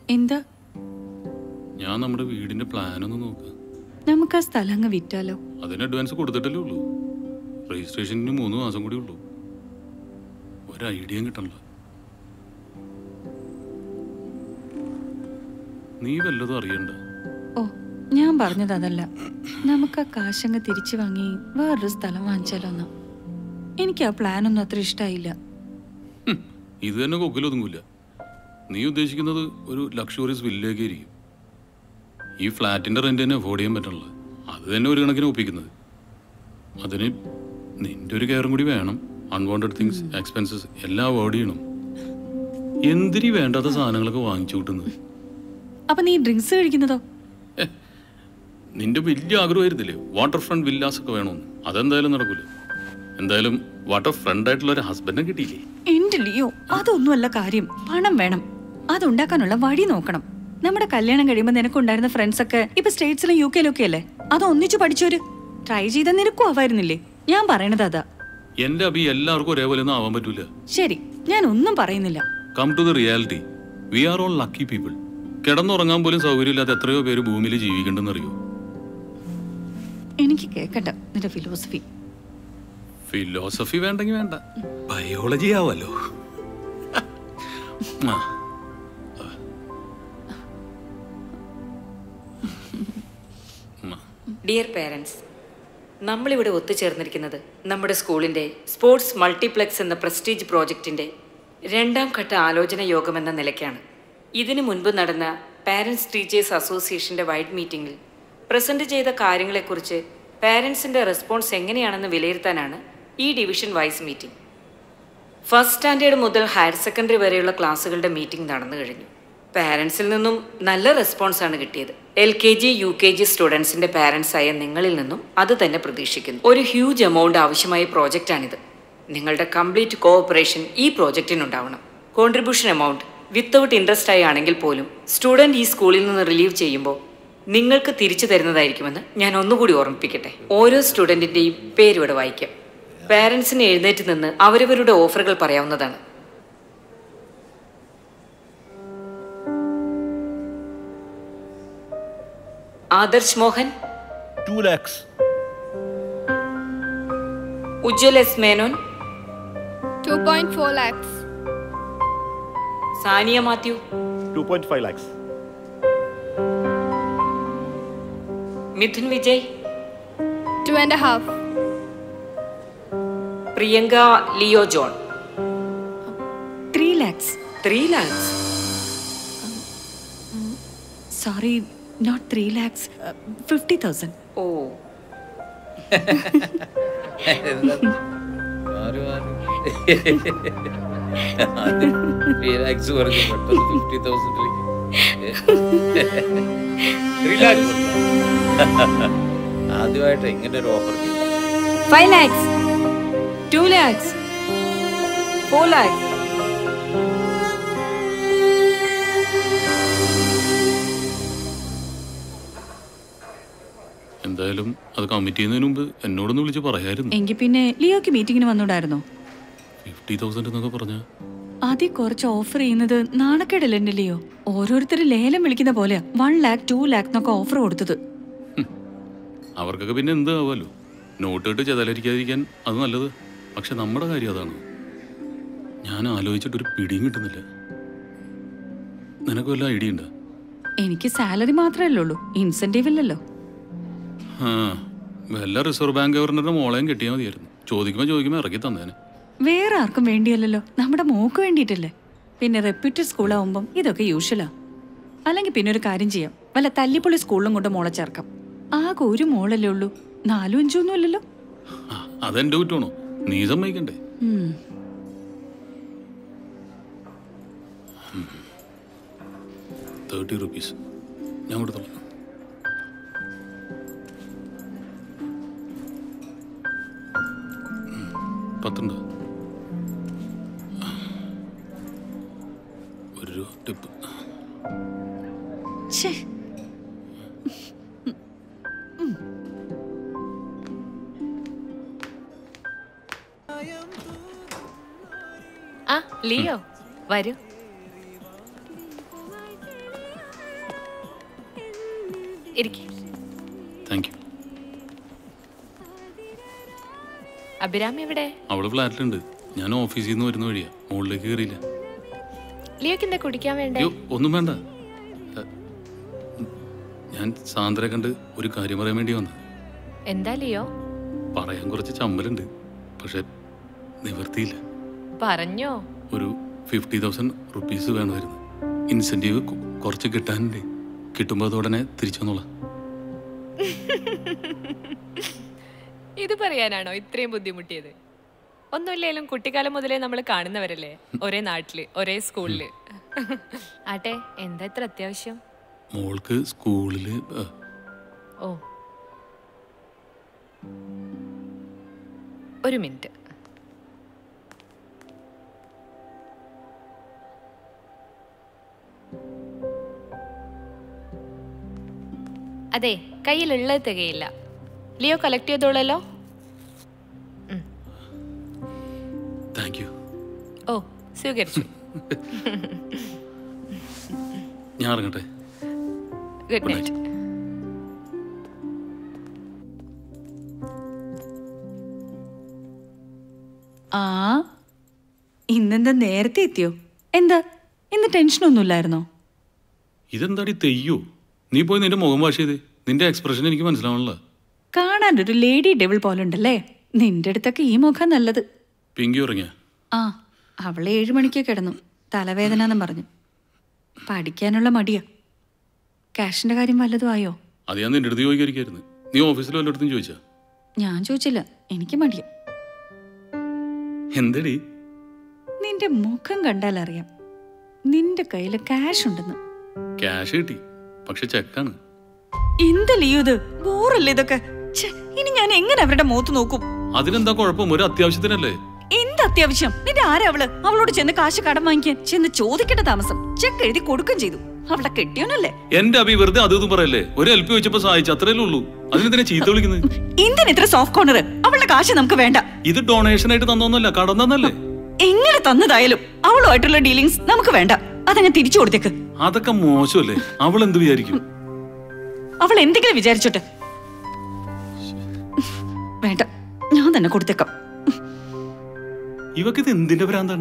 എന്താ ഞാൻ നമ്മുടെ വീടിന്റെ പ്ലാൻ ഒന്ന് നോക്കുക നമുക്ക് ആ സ്ഥലം അങ്ങ് വിറ്റാലോ അതിന് അഡ്വാൻസ് കൊടുത്തിട്ടല്ലേ ഉള്ളൂ രജിസ്ട്രേഷന് മൂന്ന് മാസം കൂടി ഉള്ളൂ ഒരു ഐഡിയയും കിട്ടണില്ല നീ വല്ലതും അറിയണ്ട ഓ ഞാൻ പറഞ്ഞത് അതല്ല നമുക്ക് ആ കാശങ്ങ് തിരിച്ചു വാങ്ങി വേറൊരു സ്ഥലം വാങ്ങിച്ചാലോ എന്നാ എനിക്ക് ആ പ്ലാനൊന്നും അത്ര ഇഷ്ടമായില്ല ഹും, ഇത് തന്നെ കൊക്കിലൊതുങ്ങില്ല നീ ഉദ്ദേശിക്കുന്നത് ഒരു ലക്ഷറിയസ് വില്ലേക്ക് ആയിരിക്കും ഈ ഫ്ലാറ്റിന്റെ റെന്റ് തന്നെ അഫോർഡ് ചെയ്യാൻ പറ്റണല്ലോ അത് തന്നെ ഒരു കണക്കിന് ഒപ്പിക്കുന്നത് അതിന് നിന്റെ ഒരു കെയറും കൂടി വേണം അൺവാണ്ടഡ് തിങ്സ് എക്സ്പെൻസസ് എല്ലാം അവോയ്ഡ് ചെയ്യണം എന്തിനീ വേണ്ടാത്ത സാധനങ്ങളൊക്കെ വാങ്ങിച്ചു കൂട്ടുന്നത് അപ്പൊ നീ ഡ്രിങ്ക്സ് കഴിക്കുന്നതോ നിന്റെ വലിയ ആഗ്രഹമായിരുന്നില്ലേ വാട്ടർ ഫ്രണ്ട് വില്ലാസ് ഒക്കെ വേണമെന്ന് അതെന്തായാലും നടക്കൂല എന്തായാലും വാട്ടർ ഫ്രണ്ട് ആയിട്ടുള്ള ഒരു ഹസ്ബൻഡിനെ കിട്ടിയില്ലേ എന്റെ ലിയോ അതൊന്നുമല്ല കാര്യം പണം വേണം അതുണ്ടാക്കാനുള്ള വഴി നോക്കണം നമ്മുടെ കല്യാണം കഴിയുമ്പോൾ നിനക്കുണ്ടായിരുന്ന ഫ്രണ്ട്സ് ഒക്കെ ഇപ്പൊ സ്റ്റേറ്റ്സിലും യു കെയിലും ഒക്കെ അല്ലേ അത് ഒന്നിച്ചു പഠിച്ചോര് ട്രൈ ചെയ്ത നിനക്കും ആവായിരുന്നില്ലേ ഞാൻ പറയണത് അതാ എന്റെ അഭി എല്ലാവർക്കും ഒരേപോലെ ഒന്നും ആവാൻ പറ്റൂല ശരി ഞാൻ ഒന്നും പറയുന്നില്ല come to the reality we are all lucky people കിടന്നുറങ്ങാൻ പോലും സൗകര്യമില്ലാത്ത എത്രയോ പേര് ഭൂമിയിൽ ജീവിക്കണ്ടെന്നറിയോ എനിക്ക് കേക്കണ്ട നിന്റെ ഫിലോസഫി ഫിലോസഫി വേണ്ടെങ്കിൽ വേണ്ട ബയോളജി ആവല്ലോ ആ, ഡിയർ പേരൻസ് നമ്മളിവിടെ ഒത്തുചേർന്നിരിക്കുന്നത് നമ്മുടെ സ്കൂളിൻ്റെ സ്പോർട്സ് മൾട്ടിപ്ലെക്സ് എന്ന പ്രസ്റ്റീജ് പ്രോജക്റ്റിൻ്റെ രണ്ടാം ഘട്ട ആലോചന യോഗം എന്ന നിലയ്ക്കാണ് ഇതിനു മുൻപ് നടന്ന പാരൻസ് ടീച്ചേഴ്സ് അസോസിയേഷൻ്റെ വൈഡ് മീറ്റിംഗിൽ പ്രസന്റ് ചെയ്ത കാര്യങ്ങളെക്കുറിച്ച് പാരൻസിൻ്റെ റെസ്പോൺസ് എങ്ങനെയാണെന്ന് വിലയിരുത്താനാണ് ഈ division wise meeting first standard മുതൽ ഹയർ സെക്കൻഡറി വരെയുള്ള ക്ലാസ്സുകളുടെ മീറ്റിംഗ് നടന്നു കഴിഞ്ഞു പാരൻസിൽ നിന്നും നല്ല റെസ്പോൺസ് ആണ് കിട്ടിയത് L K G U K G സ്റ്റുഡൻസിന്റെ പാരൻസ് ആയ നിങ്ങളിൽ നിന്നും അത് തന്നെ പ്രതീക്ഷിക്കുന്നു ഒരു ഹ്യൂജ് എമൗണ്ട് ആവശ്യമായ പ്രോജക്റ്റാണിത് നിങ്ങളുടെ കംപ്ലീറ്റ് കോഓപ്പറേഷൻ ഈ പ്രോജക്റ്റിനുണ്ടാവണം കോൺട്രിബ്യൂഷൻ എമൗണ്ട് വിത്തൗട്ട് ഇൻട്രസ്റ്റ് ആയി ആണെങ്കിൽ പോലും സ്റ്റുഡൻറ് ഈ സ്കൂളിൽ നിന്ന് റിലീവ് ചെയ്യുമ്പോൾ നിങ്ങൾക്ക് തിരിച്ചു തരുന്നതായിരിക്കുമെന്ന് ഞാൻ ഒന്നുകൂടി ഓർമ്മിപ്പിക്കട്ടെ ഓരോ സ്റ്റുഡൻറ്റിൻ്റെയും പേരിവിടെ വായിക്കാം പാരൻസിന് എഴുന്നേറ്റ് നിന്ന് അവരവരുടെ ഓഫറുകൾ പറയാവുന്നതാണ് Adarsh Mohan two lakhs Ujjwal S Menon 2.4 lakhs. Sania Mathew two point five lakhs Mithun Vijay Two and a half. Priyanka Leo John three lakhs three lakhs sorry not three lakhs fifty thousand oh relax പറഞ്ഞു പെട്ടെന്ന് ഫിഫ്റ്റി തൗസൻഡിലേക്ക് ആദ്യമായിട്ട് ഇങ്ങനെ ഒരു offer five lakhs two lakhs four lakhs എന്തായാലും അത് കമ്മിറ്റ് ചെയ്യുന്നതിന് മുമ്പ് എന്നോടൊന്ന് വിളിച്ച് പറയായിരുന്നു എങ്കിൽ പിന്നെ ലിയോക്ക് മീറ്റിങ്ങിന് വന്നൂടായിരുന്നോ ഫിഫ്റ്റി തൗസൻഡ് എന്നൊക്കെ പറഞ്ഞ ആദ്യം കുറച്ച് ഓഫർ ചെയ്യുന്നത് നാണക്കേടല്ലേ എന്റെ ലിയോ ഓരോരുത്തർ ലേലം വിളിക്കുന്ന പോലെയാ വൺ ലാക്ക് ടു ലാക്ക് എന്നൊക്കെ ഓഫർ കൊടുത്തത് അവർക്കൊക്കെ പിന്നെ എന്ത് ആവാലോ നോട്ട് ഇട്ട് ചെതലരിക്കാതിരിക്കാൻ അത് നല്ലത് പക്ഷെ നമ്മുടെ കാര്യം അതാണ് ഞാൻ ആലോചിച്ചിട്ട് ഒരു പിടിയും കിട്ടുന്നില്ല നിനക്ക് വല്ല ഐഡിയ ഉണ്ടോ എനിക്ക് സാലറി മാത്രമല്ലേ ഉള്ളൂ ഇൻസെന്റീവ് ഇല്ലല്ലോ ആ വല്ല റിസർവ് ബാങ്ക് ഗവർണറുടെ മോളെയും കിട്ടിയാൽ മതിയായിരുന്നു ചോദിക്കുമ്പോൾ ചോദിക്കുമ്പോൾ ഇറക്കി തന്നേനെ വേറെ ആർക്കും വേണ്ടിയല്ലല്ലോ നമ്മുടെ മോക്ക് വേണ്ടിയിട്ടല്ലേ പിന്നെ റെപ്യൂട്ടഡ് സ്കൂളാവുമ്പം ഇതൊക്കെ യൂഷ്വലാ അല്ലെങ്കിൽ പിന്നെ ഒരു കാര്യം ചെയ്യാം വല്ല തല്ലിപ്പൊളി സ്കൂളിലും കൊണ്ട് മോളെ ചേർക്കാം ആകെ ഒരു മോളല്ലേ ഉള്ളൂ നാലും അഞ്ചും ഒന്നും അല്ലല്ലോ ആ, അതെന്റെ കുറ്റമാണോ നീ സമ്മതിക്കണ്ടേ ഉം. തേർട്ടി റുപ്പീസ് ഞാൻ കൊടുത്തോളാം ഉം, പത്തുണ്ട് ഒരു രൂപ ടിപ്പ് ഛേ ആ ലിയോ വരൂ ഇരിക്കെ താങ്ക് യു അഭിരാമി എവിടെ അവള് ഫ്ലാറ്റിലുണ്ട് ഞാൻ ഓഫീസിൽ നിന്ന് വരുന്ന വഴിയാ മുകളിലേക്ക് കയറിയില്ല ലിയോക്ക് എന്താ കുടിക്കാൻ വേണ്ടേ അയ്യോ ഒന്നും വേണ്ട എ, ഞാൻ സാന്ദ്രയെ കണ്ട് ഒരു കാര്യം പറയാൻ വേണ്ടി വന്നത് എന്താ ലിയോ പറയാൻ കുറച്ച് ചമ്മലുണ്ട് പക്ഷെ നിവർത്തിയില്ല പറഞ്ഞോ ഒരു ഫിഫ്റ്റി തൗസൻഡ് റുപ്പീസ് വേണമായിരുന്നു ഇൻസെൻറ്റീവ് കുറച്ച് കിട്ടാനുണ്ട് കിട്ടുമ്പോൾ അത് ഉടനെ തിരിച്ചു വന്നോളാം ഇത് പറയാനാണോ ഇത്രയും ബുദ്ധിമുട്ടിയത് ഒന്നുമില്ലേലും കുട്ടിക്കാലം മുതലേ നമ്മൾ കാണുന്നവരല്ലേ ഒരേ നാട്ടില് ഒരേ സ്കൂളില് ആട്ടെ എന്താ ഇത്ര അത്യാവശ്യം മോൾക്ക് സ്കൂളിൽ ഓ ഒരു മിനിറ്റ് അതെ കയ്യിലുള്ളത് തികയില്ല ലിയോ കളക്ട് ചെയ്തോളല്ലോ താങ്ക് യു ഓ സ്വീകരിച്ചു ഞാൻ ഇറങ്ങട്ടെ ഗുഡ് നൈറ്റ് ആ ഇന്നെന്താ നേരത്തെ എത്തിയോ എന്താ ഇന്ന് ടെൻഷനൊന്നുമില്ലായിരുന്നോ ഇതെന്താടി തെയ്യോ നീ പോയി നിന്റെ മുഖം വാഷ് ചെയ്തേ നിന്റെ എക്സ്പ്രഷൻ എനിക്ക് മനസ്സിലാവണല്ലോ കാണാൻ ഒരു ലേഡി ഡെവിൾ പോലുണ്ടല്ലേ നിന്റെ അടുത്തൊക്കെ ഈ മുഖം നല്ലത് പിങ്കി ഉറങ്ങിയ ആ അവളെ ഏഴു മണിക്ക് കിടന്നു തലവേദന എന്നും പറഞ്ഞു പഠിക്കാനുള്ള മടിയാ ക്യാഷിന്റെ കാര്യം വല്ലതും ആയോ അത് ഞാൻ നിന്റെ അടുത്ത് ചോദിക്കായിരിക്കായിരുന്നു നീ ഓഫീസിൽ വല്ലയിടത്തും ചോദിച്ചാ ഞാൻ ചോദിച്ചില്ല എനിക്ക് മടിയാ എന്തടി നിന്റെ മുഖം കണ്ടാൽ അറിയാം നിന്റെ കയ്യിൽ ക്യാഷ് ഉണ്ടെന്ന് ക്യാഷ് കിട്ടി പക്ഷെ ചെക്കാണ് എന്തല്ലേ ഇത് ബോറല്ലേ ഇതൊക്കെ ഛെ, ഇനി ഞാൻ എങ്ങനെ അവരുടെ മുഖത്ത് നോക്കും അതിനെന്താ കുഴപ്പം ഒരു അത്യാവശ്യത്തിനല്ലേ എന്ത് അത്യാവശ്യം നിന്റെ ആരാ അവള് അവളോട് ചെന്ന് കാശ് കടം വാങ്ങിക്കാൻ ചെന്ന് ചോദിക്കേണ്ട താമസം ചെക്ക് എഴുതി കൊടുക്കും ചെയ്തു അവളുടെ കെട്ടിയോനല്ലേ എന്റെ അഭി വെറുതെ അത് ഇതും പറയല്ലേ ഒരു എൽ പി വെച്ചപ്പോ സഹായിച്ചു അത്രയല്ലേ ഉള്ളൂ അതിനെന്തിനാ ചീത്ത വിളിക്കുന്നത് എന്തിന് ഇത്ര സോഫ്റ്റ് കോർണർ അവളുടെ കാശ് നമുക്ക് വേണ്ട ഇത് ഡൊണേഷൻ ആയിട്ട് തന്നൊന്നല്ല കടം തന്നല്ലേ എങ്ങനെ തന്നതായാലും അവളുമായിട്ടുള്ള ഡീലിങ്സ് നമുക്ക് വേണ്ട അതങ്ങ് തിരിച്ചു കൊടുത്തേക്ക് അതൊക്കെ മോശമല്ലേ അവൾ എന്ത് വിചാരിക്കും അവൾ എന്തെങ്കിലും വിചാരിച്ചോട്ടെ വേണ്ട ഞാൻ തന്നെ കൊടുത്തേക്കാം ഇവക്ക് ഇത് എന്തിന്റെ ഭ്രാന്താണ്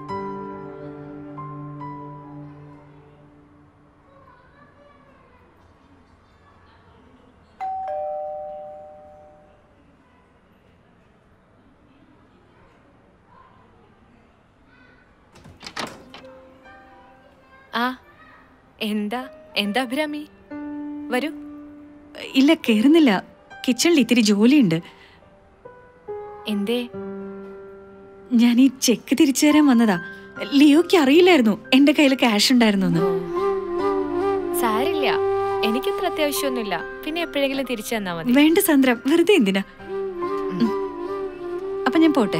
ആ എന്താ എന്താ അഭിരാമി വരൂ ഇല്ല കേറുന്നില്ല കിച്ചണിൽ ഇത്തിരി ജോലിയുണ്ട് എന്തേ ഞാൻ ഈ ചെക്ക് തിരിച്ചു തരാൻ വന്നതാ ലിയോക്ക് അറിയില്ലായിരുന്നു എന്റെ കയ്യിൽ ക്യാഷ് ഉണ്ടായിരുന്നു എന്ന് സാരില്ല എനിക്കത്ര അത്യാവശ്യമൊന്നുമില്ല പിന്നെ എപ്പോഴെങ്കിലും തിരിച്ചു തന്നാ മതി വേണ്ട സന്ദ്ര വെറുതെ എന്തിനാ ഉം. അപ്പൊ ഞാൻ പോട്ടെ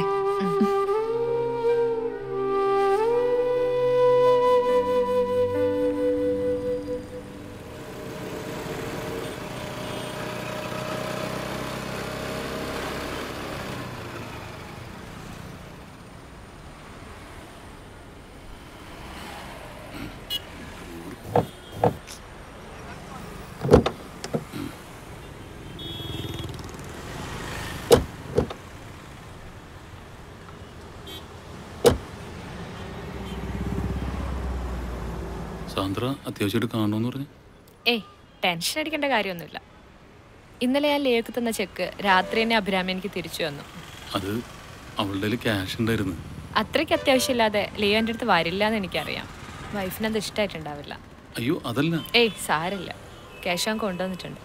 സാന്ദ്ര അത്യാവശ്യമായിട്ട് കാണണമെന്ന് പറഞ്ഞു ഏയ് ടെൻഷൻ അടിക്കേണ്ട കാര്യമൊന്നുമില്ല ഇന്നലെ ഞാൻ ലേക്ക് തന്ന ചെക്ക് രാത്രി തന്നെ അഭിരാമി എനിക്ക് തിരിച്ചു തന്നു അത് അവളുടെ ക്യാഷ് ഉണ്ടായിരുന്നു അത്രയ്ക്ക് അത്യാവശ്യമില്ലാതെ ലിയോ എൻ്റെ അടുത്ത് വരില്ല എന്ന് എനിക്കറിയാം വൈഫിനത് ഇഷ്ടമായിട്ടുണ്ടാവില്ല അയ്യോ അതല്ല ഏയ് സാരില്ല ക്യാഷ് ഞാൻ കൊണ്ടുവന്നിട്ടുണ്ട്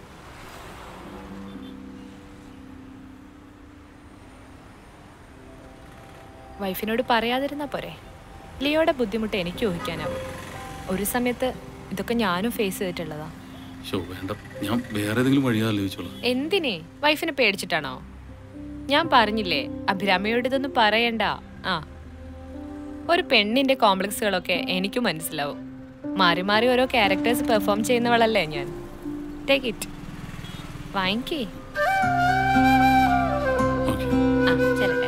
വൈഫിനോട് പറയാതിരുന്നാ പോരെ ലിയോയുടെ ബുദ്ധിമുട്ട് എനിക്ക് ഊഹിക്കാനാവും ഒരു സമയത്ത് ഇതൊക്കെ ഞാനും ഫേസ് ചെയ്തിട്ടുള്ളതാ ഷോ വേണ്ട ഞാൻ വേറെ ഏതെങ്കിലും വഴി ആലോചിച്ചോളാം എന്തിനെ വൈഫിനെ പേടിച്ചിട്ടാണോ ഞാൻ പറഞ്ഞില്ലേ അഭിരാമിയോട് ഇതൊന്നും പറയണ്ട ആ ഒരു പെണ്ണിന്റെ കോംപ്ലക്സുകളൊക്കെ എനിക്കും മനസ്സിലാവും മാറി മാറി ഓരോ ക്യാരക്ടേഴ്സ് പെർഫോം ചെയ്യുന്നവളല്ലേ ഞാൻ ടേക്ക് ഇറ്റ് വാങ്ങിക്കേ ഓക്കെ ആ ചെല്ലട്ടെ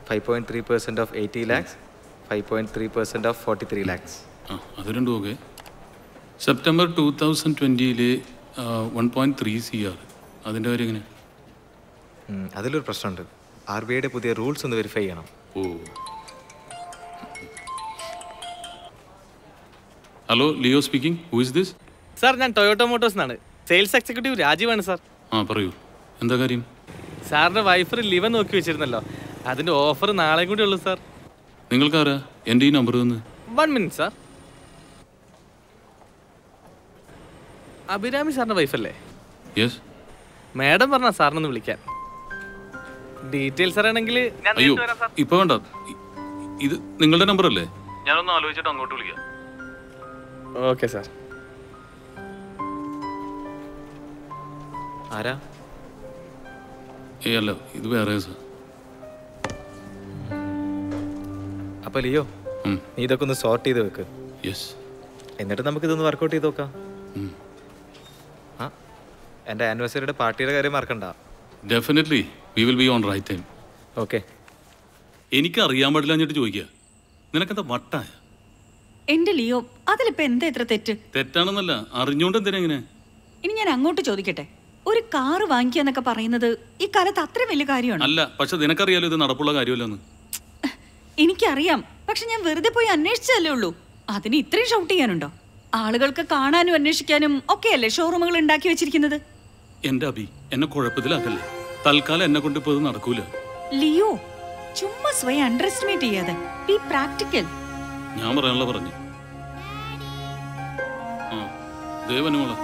five point three percent of eighty lakhs five point three percent of forty three lakhs ആ അത് രണ്ടും ഓക്കെ സെപ്റ്റംബർ ടൂ തൗസൻഡ് ട്വൻറ്റിയില് one point three C R അതിൻ്റെ കാര്യം എങ്ങനെ അതിലൊരു പ്രശ്നമുണ്ട് ആർ ബി ഐയുടെ പുതിയ റൂൾസ് ഒന്ന് വെരിഫൈ ചെയ്യണം oh hello Leo speaking who is this sir ഞാൻ ടൊയോട്ടോ മോട്ടോഴ്സ് നിന്നാണ് സെയിൽസ് എക്സിക്യൂട്ടീവ് രാജീവാണ് സാർ ആ പറയൂ എന്താ കാര്യം സാറിന്റെ വൈഫ് ലിവൻ നോക്കി വെച്ചിരുന്നല്ലോ അതിന്റെ ഓഫർ നാളെ കൂടി ഉള്ളൂ സാർ നിങ്ങൾക്കാരാ എൻ്റെ ഈ നമ്പർ തന്ന് വൺ മിനിറ്റ് സാർ അഭിരാമി സാറിന്റെ വൈഫല്ലേ യെസ് മാഡം പറഞ്ഞ സാറിനൊന്ന് വിളിക്കാൻ ഡീറ്റെയിൽസ് അറിയണമെങ്കിൽ ഞാൻ അയ്യോ നേരിട്ട് വരാം സാർ ഇപ്പൊ വേണ്ട ഇ- ഇത് നിങ്ങളുടെ നമ്പർ അല്ലേ ഞാനൊന്ന് ആലോചിച്ചിട്ട് അങ്ങോട്ട് വിളിക്കാം ഓക്കെ സാർ ആരാ ഏ അല്ല ഇത് വേറെ സാർ അപ്പോൾ ലിയോ നീ ഇതൊക്കെ ഒന്ന് സോർട്ട് ചെയ്ത് വെക്ക് യെസ് എന്നിട്ട് നമുക്ക് ഇതൊന്ന് വർക്കൗട്ട് ചെയ്ത് നോക്കാം ആ എൻ്റെ ആനിവേഴ്സറിയുടെ പാർട്ടിയുടെ കാര്യം മറക്കണ്ട definitely we will be on right time okay എനിക്ക് അറിയാൻ പാടില്ല എന്നിട്ട് ചോദിക്കുക നിനക്കെന്താ വട്ടായ എന്റെ ലിയോ അതിലിപ്പോ എന്താ ഇത്ര തെറ്റ് തെറ്റാണെന്നല്ല അറിഞ്ഞുകൊണ്ട് എന്തിനാ ഇങ്ങനെ ഇനി ഞാൻ അങ്ങോട്ട് ചോദിക്കട്ടെ ഒരു കാറ് വാങ്ങിക്കുക എന്നൊക്കെ പറയുന്നത് ഈ കാലത്ത് അത്രയും വലിയ കാര്യമാണ് അല്ല പക്ഷെ നിനക്കറിയാലോ ഇത് നടപ്പുള്ള കാര്യമല്ലെന്ന് എനിക്കറിയാം പക്ഷെ ഞാൻ വെറുതെ പോയി അന്വേഷിച്ചല്ലേ ഉള്ളൂ അതിന് ഇത്രയും ഷൗട്ട് ചെയ്യാനുണ്ടോ ആളുകൾക്ക് കാണാനും അന്വേഷിക്കാനും ഒക്കെയല്ലേ ഷോറൂമുകൾ ഉണ്ടാക്കി വെച്ചിരിക്കുന്നത് എന്റെ അഭി എന്നെ കുഴപ്പത്തിലാക്കല്ലേ തൽക്കാലം എന്നെ കൊണ്ട് ഇപ്പൊ ഇത് നടക്കൂല ലിയോ ചുമ്മാ സ്വയം അണ്ടർ എസ്റ്റിമേറ്റ് ചെയ്യാതെ ബി പ്രാക്ടിക്കൽ ഞാൻ പറയാനുള്ള പറഞ്ഞു ആ ദേവനുമോളെ